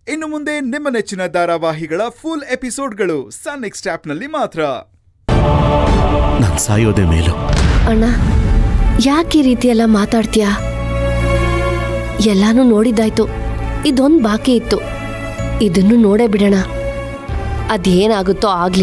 ಇನ್ನು ಮುಂದೆ ನಿಮ್ಮ ನೆಚ್ಚಿನ ಧಾರಾವಾಹಿಗಳ ಫುಲ್ ಎಪಿಸೋಡ್ಗಳು ಸನ್ ನೆಕ್ಸ್ಟ್ ಆಪ್ನಲ್ಲಿ ಮಾತ್ರ ನಾನು ಸಾಯೋದೇ ಮೇಲು ಅಣ್ಣ ಯಾಕೆ ಈ ರೀತಿ ಎಲ್ಲ ಮಾತಾಡ್ತೀಯ ಎಲ್ಲಾನು ನೋಡಿದ್ದಾಯ್ತು ಇದೊಂದು ಬಾಕಿ ಇತ್ತು ಇದನ್ನು ನೋಡೇ ಬಿಡೋಣ ಅದೇನಾಗುತ್ತೋ ಆಗ್ಲಿ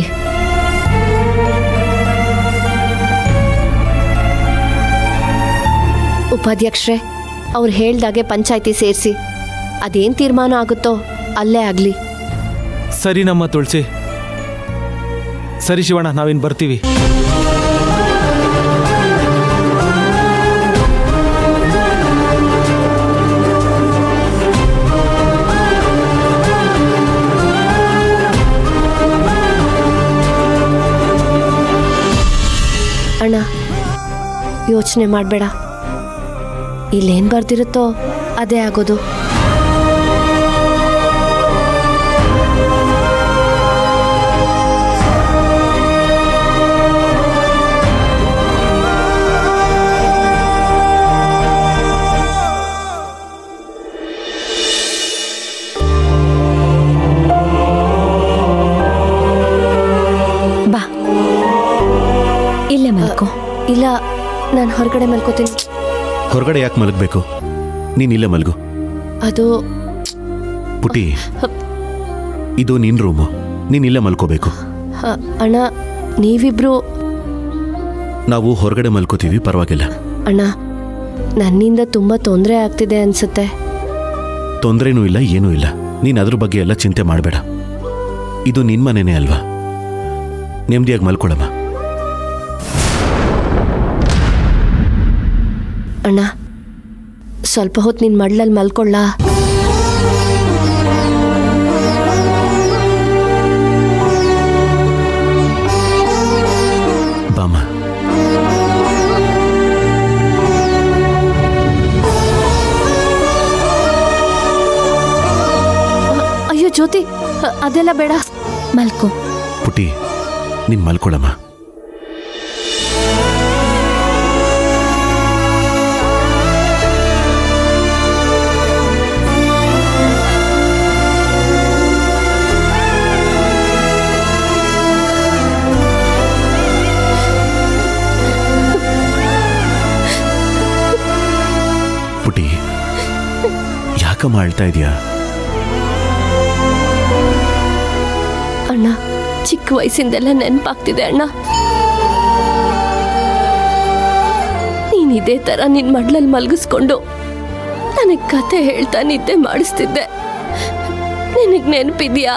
ಉಪಾಧ್ಯಕ್ಷರೇ ಅವ್ರು ಹೇಳ್ದಾಗೆ ಪಂಚಾಯತಿ ಸೇರಿಸಿ ಅದೇನು ತೀರ್ಮಾನ ಆಗುತ್ತೋ ಅಲ್ಲೇ ಆಗಲಿ ಸರಿ ನಮ್ಮ ತುಳಸಿ ಸರಿ ಶಿವಣ್ಣ ನಾವಿನ್ ಬರ್ತೀವಿ ಅಣ್ಣ ಯೋಚನೆ ಮಾಡಬೇಡ ಇಲ್ಲೇನು ಬರ್ದಿರುತ್ತೋ ಅದೇ ಆಗೋದು ಬಾ ಇಲ್ಲೇ ಮಲ್ಕೋ ಇಲ್ಲ ನಾನು ಹೊರಗಡೆ ಮಲ್ಕೋತೀನಿ ಹೊರಗಡೆ ಯಾಕೆ ಮಲಗಬೇಕು ನೀನ್ ಇಲ್ಲೇ ಮಲಗು ಅದು ಪುಟಿ ಇದು ನಿನ್ ರೂಮು ನೀನ್ ಇಲ್ಲೇ ಮಲ್ಕೋಬೇಕು ಹ, ಅಣ್ಣ ನೀವಿಬ್ರು ನಾವು ಹೊರಗಡೆ ಮಲ್ಕೋತೀವಿ ಪರವಾಗಿಲ್ಲ ಅಣ್ಣ ನನ್ನಿಂದ ತುಂಬ ತೊಂದರೆ ಆಗ್ತಿದೆ ಅನ್ಸುತ್ತೆ ತೊಂದರೆನೂ ಇಲ್ಲ ಏನೂ ಇಲ್ಲ ನೀನ್ ಅದ್ರ ಬಗ್ಗೆ ಎಲ್ಲ ಚಿಂತೆ ಮಾಡಬೇಡ ಇದು ನಿನ್ ಮನೆನೇ ಅಲ್ವಾ ನೆಮ್ಮದಿಯಾಗಿ ಮಲ್ಕೊಳಮ್ಮ ಅಣ್ಣ ಸ್ವಲ್ಪ ಹೊತ್ತು ನಿನ್ನ ಮಡ್ಲಲ್ಲಿ ಮಲ್ಕೊಳ್ಳಾ ಬಾಮ ಅಯ್ಯೋ ಜ್ಯೋತಿ ಅ- ಅದೆಲ್ಲ ಬೇಡ ಮಲ್ಕೋ ಪುಟಿ ನೀನ್ ಮಲ್ಕೊಳಮ್ಮ ಪುಟಿ ಯಾಕಮ್ಮ ಅಳ್ತಾ ಇದೀಯಾ ಅಣ್ಣ ಚಿಕ್ಕ ವಯಸ್ಸಿಂದೆಲ್ಲ ನೆನಪಾಗ್ತಿದೆ ಅಣ್ಣ ನೀನ್ ಇದೇ ತರ ನಿನ್ ಮಡ್ಲಲ್ಲಿ ಮಲಗಿಸ್ಕೊಂಡು ನನಗ್ ಕತೆ ಹೇಳ್ತಾ ನಿದ್ದೆ ಮಾಡಿಸ್ತಿದ್ದೆ ನಿನಗ್ ನೆನಪಿದ್ಯಾ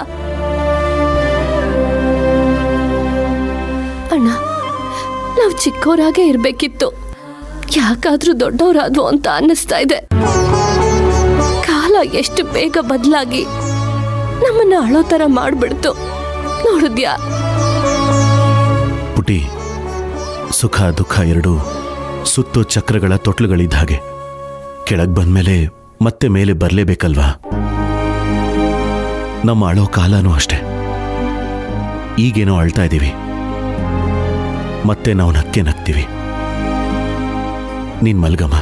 ಅಣ್ಣ ನಾವು ಚಿಕ್ಕವರಾಗೇ ಇರ್ಬೇಕಿತ್ತು ಯಾಕಾದ್ರೂ ದೊಡ್ಡವರಾದ್ವು ಅಂತ ಅನ್ನಿಸ್ತಾ ಇದೆ ಕಾಲ ಎಷ್ಟು ಬೇಗ ಬದಲಾಗಿ ನಮ್ಮನ್ನ ಅಳೋ ಥರ ಮಾಡ್ಬಿಡ್ತು ನೋಡಿದ್ಯಾ ಪುಟಿ ಸುಖ ದುಃಖ ಎರಡೂ ಸುತ್ತು ಚಕ್ರಗಳ ತೊಟ್ಲುಗಳಿದ್ದ ಹಾಗೆ ಕೆಳಗ್ ಬಂದ್ಮೇಲೆ ಮತ್ತೆ ಮೇಲೆ ಬರಲೇಬೇಕಲ್ವಾ ನಮ್ಮ ಅಳೋ ಕಾಲನೂ ಅಷ್ಟೆ ಈಗೇನೋ ಅಳ್ತಾ ಇದ್ದೀವಿ ಮತ್ತೆ ನಾವು ನಕ್ಕೆ ನಗ್ತೀವಿ ನೀನ್ ಮಲ್ಗಮ್ಮ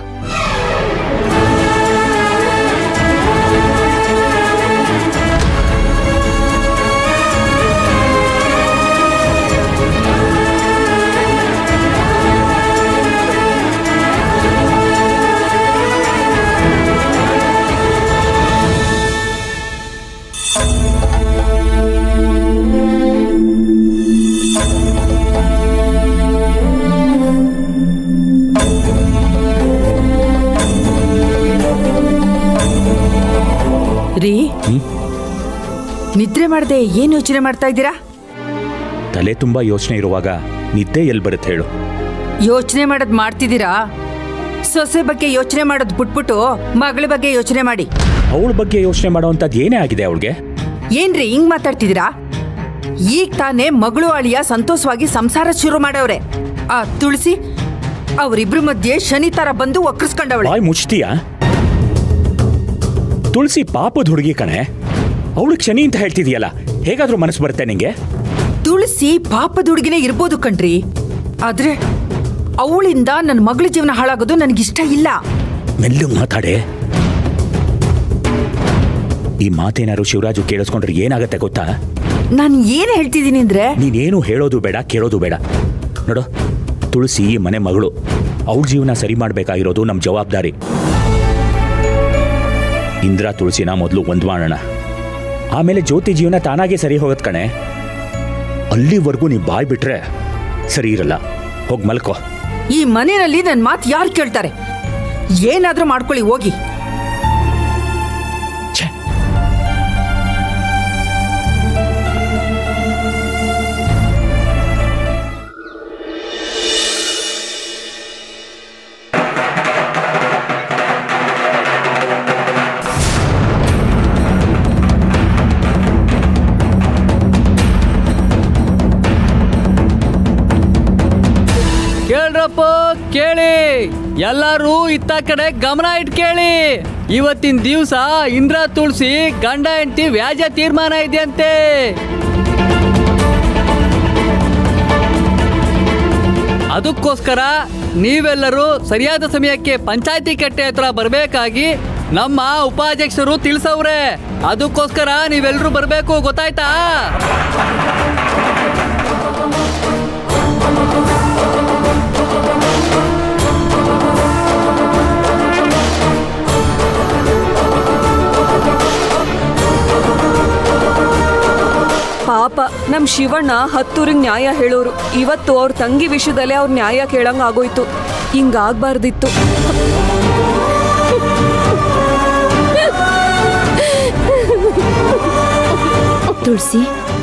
ರೀ ನಿದ್ರೆ ಮಾಡದೆ ಏನ್ ಯೋಚನೆ ಮಾಡ್ತಾ ಇದ್ದೀರಾ ತಲೆ ತುಂಬಾ ಯೋಚನೆ ಇರುವಾಗ ನಿದ್ದೆ ಎಲ್ಲಿ ಬರುತ್ತೆ ಹೇಳು ಯೋಚನೆ ಮಾಡೋದ್ ಮಾಡ್ತಿದ್ದೀರಾ ಸೊಸೆ ಬಗ್ಗೆ ಯೋಚನೆ ಮಾಡೋದ್ ಬಿಟ್ಬಿಟ್ಟು ಮಗಳ ಬಗ್ಗೆ ಯೋಚನೆ ಮಾಡಿ ಅವಳ ಬಗ್ಗೆ ಯೋಚನೆ ಮಾಡೋವಂಥದ್ದು ಏನೇ ಆಗಿದೆ ಅವಳಿಗೆ ಏನ್ರಿ ಹಿಂಗ್ ಮಾತಾಡ್ತಿದ್ದೀರಾ ಈಗ ತಾನೇ ಮಗಳು ಅಳಿಯ ಸಂತೋಷವಾಗಿ ಸಂಸಾರ ಶುರು ಮಾಡವ್ರೆ ಆ ತುಳಸಿ ಅವರಿಬ್ರು ಮಧ್ಯೆ ಶನಿ ತರ ಬಂದು ಒಕ್ಕರ್ಸ್ಕೊಂಡವಳೆ ಬಾಯ್ ಮುಚ್ತೀಯಾ ತುಳಸಿ ಪಾಪದ ಹುಡುಗಿ ಕಣೆ ಅವಳಿಗೆ ಶನಿ ಅಂತ ಹೇಳ್ತಿದೀಯಲ್ಲ ಹೇಗಾದ್ರೂ ಮನಸ್ಸು ಬರುತ್ತೆ ನಿಂಗೆ ತುಳಸಿ ಪಾಪದ ಹುಡುಗಿನೇ ಇರ್ಬೋದು ಕಣ್ರಿ ಆದ್ರೆ ಅವಳಿಂದ ನನ್ನ ಮಗಳ ಜೀವನ ಹಾಳಾಗೋದು ನನಗಿಷ್ಟ ಇಲ್ಲ ಮೆಲ್ಲಗೆ ಮಾತಾಡೆ ಈ ಮಾತೇನಾದ್ರು ಶಿವರಾಜು ಕೇಳಿಸ್ಕೊಂಡ್ರೆ ಏನಾಗತ್ತೆ ಗೊತ್ತಾ ನಾನು ಏನು ಹೇಳ್ತಿದ್ದೀನಿ ಅಂದ್ರೆ ನೀನೇನು ಹೇಳೋದು ಬೇಡ ಕೇಳೋದು ಬೇಡ ನೋಡು ತುಳಸಿ ಈ ಮನೆ ಮಗಳು ಅವಳ ಜೀವನ ಸರಿ ಮಾಡಬೇಕಾಗಿರೋದು ನಮ್ಮ ಜವಾಬ್ದಾರಿ ಇಂದ್ರ ತುಳಸಿನ ಮೊದಲು ಒಂದು ಮಾಡೋಣ ಆಮೇಲೆ ಜ್ಯೋತಿ ಜೀವನ ತಾನಾಗೆ ಸರಿ ಹೋಗತ್ ಕಣೆ ಅಲ್ಲಿವರೆಗೂ ನೀವು ಬಾಯ್ ಬಿಟ್ರೆ ಸರಿ ಇರಲ್ಲ ಹೋಗಿ ಮಲ್ಕೋ ಈ ಮನೆಯಲ್ಲಿ ನನ್ನ ಮಾತು ಯಾರು ಕೇಳ್ತಾರೆ ಏನಾದ್ರೂ ಮಾಡ್ಕೊಳ್ಳಿ ಹೋಗಿ ಕೇಳ್ರಪ್ಪ ಕೇಳಿ ಎಲ್ಲರೂ ಇತ್ತ ಕಡೆ ಗಮನ ಇಟ್ ಕೇಳಿ ಇವತ್ತಿನ ದಿವಸ ಇಂದ್ರ ತುಳಸಿ ಗಂಡ ಹೆಂಡತಿ ವ್ಯಾಜ್ಯ ತೀರ್ಮಾನ ಇದೆಯಂತೆ ಅದಕ್ಕೋಸ್ಕರ ನೀವೆಲ್ಲರೂ ಸರಿಯಾದ ಸಮಯಕ್ಕೆ ಪಂಚಾಯತಿ ಕಟ್ಟೆ ಹತ್ರ ಬರಬೇಕಾಗಿ ನಮ್ಮ ಉಪಾಧ್ಯಕ್ಷರು ತಿಳಿಸವ್ರೆ ಅದಕ್ಕೋಸ್ಕರ ನೀವೆಲ್ಲರೂ ಬರಬೇಕು ಗೊತ್ತಾಯ್ತಾ ಪಾಪ ನಮ್ ಶಿವಣ್ಣ ಹತ್ತೂರಿಗೆ ನ್ಯಾಯ ಹೇಳೋರು ಇವತ್ತು ಅವ್ರ ತಂಗಿ ವಿಷಯದಲ್ಲೇ ಅವ್ರ ನ್ಯಾಯ ಕೇಳಂಗ್ ಆಗೋಯ್ತು ಹಿಂಗಾಗ್ಬಾರ್ದಿತ್ತು ತುಳಸಿ